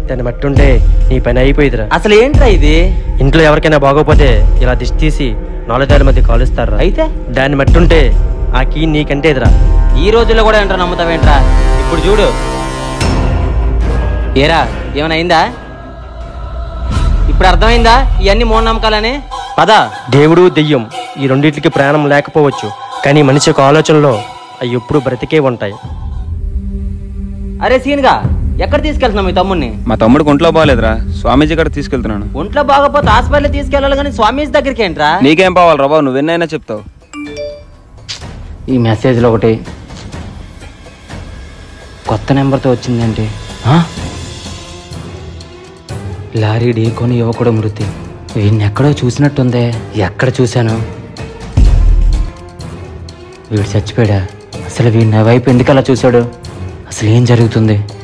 దాన్ని మట్టుంటే నీ పని అయిపోయిదిరా అసలు ఏంట్రా ఇది ఇంట్లో ఎవరికైనా బాగోపోతే ఇలా దిష్టి తీసి నాలుగేళ్ల మధ్య కాలుస్తారా అయితే దాన్ని మట్టుంటే ఆ కీ నీకంటే ఎదురా ఈ రోజుల్లో కూడా ఏంట్రా నమ్ముతావేంట్రా ఇప్పుడు చూడు ఏరా ఏమైనా అయిందా ఇప్పుడు అర్థమైందా ఇవన్నీ మూఢనమ్మకాలని పద దేవుడు దెయ్యం ఈ రెండింటికి ప్రాణం లేకపోవచ్చు కానీ మనిషి యొక్క ఆలోచనలో అవి ఎప్పుడు బ్రతికే ఉంటాయి అరే సీన్గా ఎక్కడ తీసుకెళ్తున్నావు మీ తమ్ముడిని మా తమ్ముడికి ఒంట్లో బాగాలేదురా స్వామీజీ కాడ తీసుకెళ్తున్నాను ఒంట్లో బాగపోతే హాస్పిటల్ తీసుకెళ్ళాలి కానీ స్వామీజీ దగ్గరికి ఏంట్రా నీకేం పోవాలి రా బాబు నువ్వెన్నైనా చెప్తావు ఈ మెసేజ్లో ఒకటి కొత్త నెంబర్తో వచ్చిందేంటి ఆ? లారీ ఢీకొని యువకుడు మృతి వీడిని ఎక్కడో చూసినట్టుందే ఎక్కడ చూశాను వీడు చచ్చిపోయాడా అసలు వీడిని నా వైపు ఎందుకు అలా చూశాడు అసలు ఏం జరుగుతుంది